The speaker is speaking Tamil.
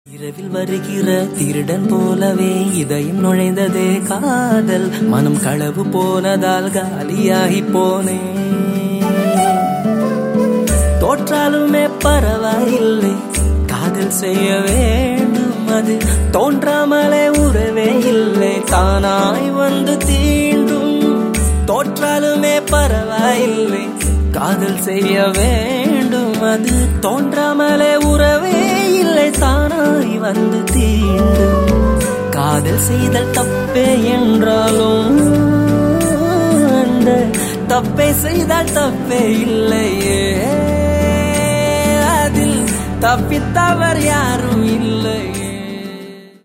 இரவில் வருகிற திருடன் போலவே இதயம் நுழைந்ததே காதல் மனம் களவு போனதால் காலியாகி போனேன் தோற்றாலுமே பரவாயில்லை காதல் செய்ய வேண்டும் அது தோன்றாமலே உறவே இல்லை தானாய் வந்து தீண்டும் தோற்றாலுமே பரவாயில்லை காதல் செய்ய வேண்டும் அது தோன்றாமலே உறவே இல்லை தானாய் வந்து தீண்டும் காதல் செய்தல் தப்பே என்றாலும் அந்த தப்பை செய்தால் தப்பே இல்லையே அதில் தப்பித்தவர் யாரும் இல்லை